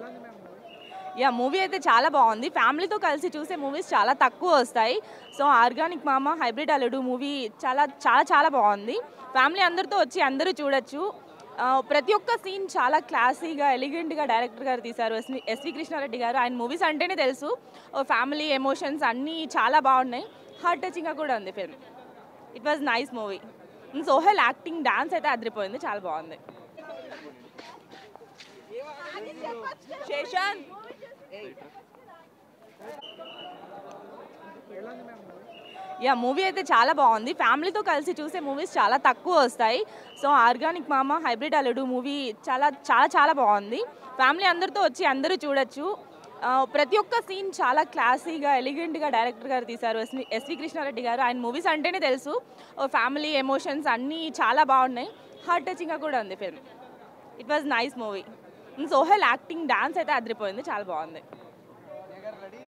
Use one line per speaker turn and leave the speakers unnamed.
yeah movie అయితే చాలా బాగుంది ఫ్యామిలీతో కలిసి చూసే మూవీస్ చాలా తక్కువ వస్తాయి so organic Mama hybrid Alludu movie చాలా చాలా చాలా బాగుంది ఫ్యామిలీ అందరితో వచ్చి అందరూ చూడొచ్చు ఆ, ప్రతి ఒక్క సీన్ చాలా క్లాసీగా ఎలిగెంట్గా డైరెక్టర్ గారు తీశారు ఎస్వి ఎస్వి కృష్ణారెడ్డి గారు ఆయన మూవీస్ అంటేనే తెలుసు ఫ్యామిలీ ఎమోషన్స్ అన్నీ చాలా బాగున్నాయి హార్ట్ టచింగ్గా కూడా ఉంది film it was nice movie Sohel acting dance అయితే అదిరిపోయింది చాలా బాగుంది శేషాంత్ యా మూవీ అయితే చాలా బాగుంది ఫ్యామిలీతో కలిసి చూసే మూవీస్ చాలా తక్కువ వస్తాయి so organic Mama hybrid Alludu movie చాలా చాలా చాలా బాగుంది ఫ్యామిలీ అందరితో వచ్చి అందరూ చూడొచ్చు ఆ, ప్రతి ఒక్క సీన్ చాలా క్లాసీగా ఎలిగెంట్గా డైరెక్టర్ గారు తీశారు ఎస్వి ఎస్వి కృష్ణారెడ్డి గారు ఆయన మూవీస్ అంటేనే తెలుసు ఫ్యామిలీ ఎమోషన్స్ అన్నీ చాలా బాగున్నాయి హార్ట్ టచింగ్గా కూడా ఉంది film it was nice movie Sohel acting dance అయితే అదిరిపోయింది చాలా బాగుంది